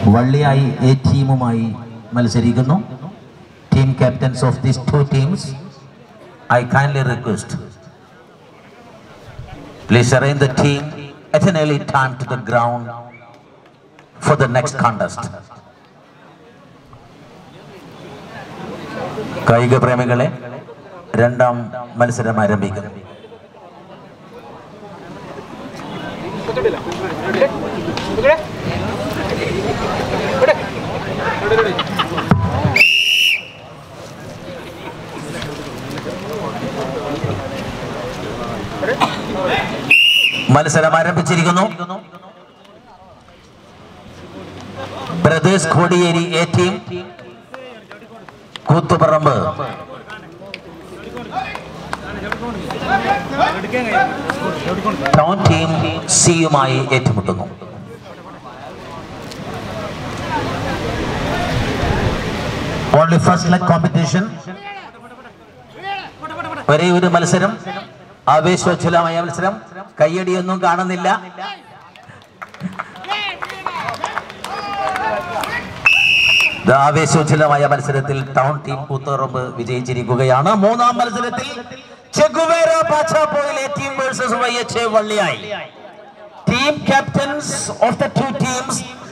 വള്ളിയായി A ടീമുമായി മത്സരിക്കുന്നു team captains of these two teams I kindly request Please arrange the team at an early time to the ground for the next contest. കായിക പ്രേമികളെ രണ്ടാം മത്സരം ആരംഭിക്കുന്നു മത്സരം ആരംഭിച്ചിരിക്കുന്നു brothers Kodiyeri A team Koothuparamba town team സിയുമായി ഏറ്റുമുട്ടുന്നു ഓൺലി ഫസ്റ്റ് ലെഗ് കോമ്പറ്റീഷൻ ഒരേ ഒരു മത്സരം ആവേശോജ്വലമായ മത്സരം കയ്യടിയൊന്നും കാണുന്നില്ല ഇത് ആവേശോജ്വലമായ മത്സരത്തിൽ ടൗൺ ടീം കൂത്തുറമ്പ് വിജയിച്ചിരിക്കുകയാണ് മൂന്നാം മത്സരത്തിൽ ചെഗുവേര പാച്ചാപ്പോയിലെ team versus Y H Valliyayi team captains of the two teams